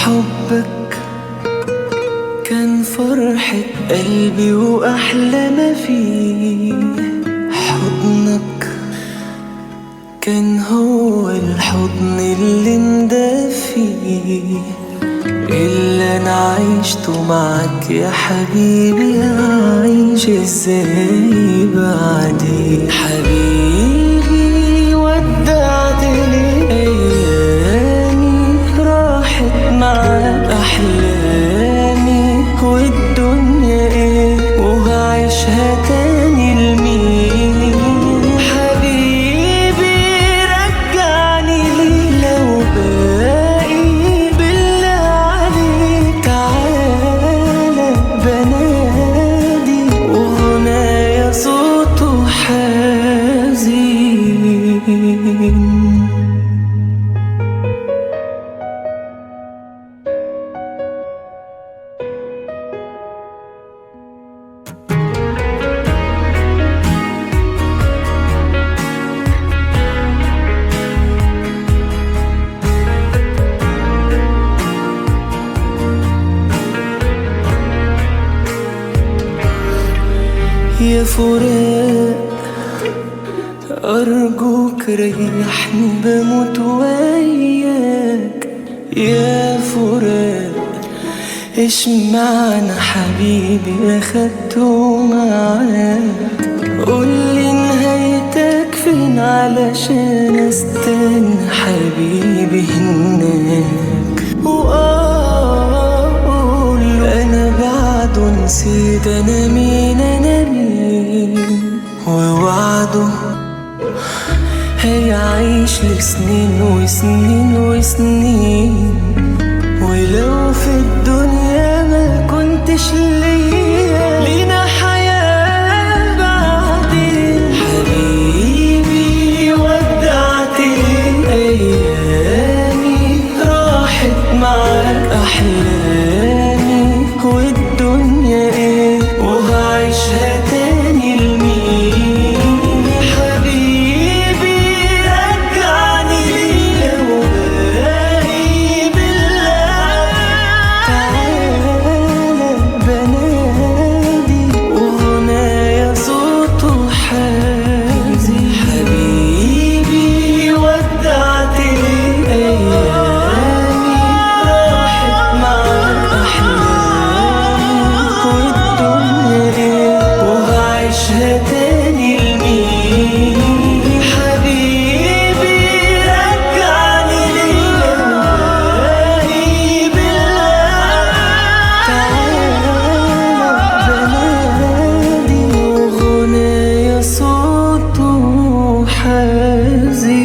حبك كان فرحة قلبي وأحلى ما فيه حضنك كان هو الحضن اللي ندفيه اللي انا عشته معك يا حبيبي عايش ازاي بعدي حبيبي ودعت لي ايامي راحت معاك احلامي والدنيا ايه وهعيشها تاني لمين حبيبي رجعني لي لو باقي بالله عليك تعالى بنادي وهنايا صوته حزين يا فراق أرجوك ريحني بموت وياك يا فراق إيش معنى حبيبي أخدته معاك قولي نهايتك فين علشان استنى حبيبي هناك وأقول أنا بعده نسيت أنا مين أنا مين ووعده هيعيش لسنين وسنين وسنين ولو في الدنيا ما كنتش ليا لينا حياة بعدين حبيبي ودعتني أيامي راحت معاك أحلامي والدنيا إيه وهعيشها تاني لمين حبيبي رجعني ليا وباقي بالله تعالى بنادي وهنايا صوته حزين حبيبي ودعتني أيامي راحت معاك أحلامي والدنيا إيه وهعيشها تاني لمين حبيبي رجعني ليا وباقي بالله تعالى بنادي وغنايا صوته حزين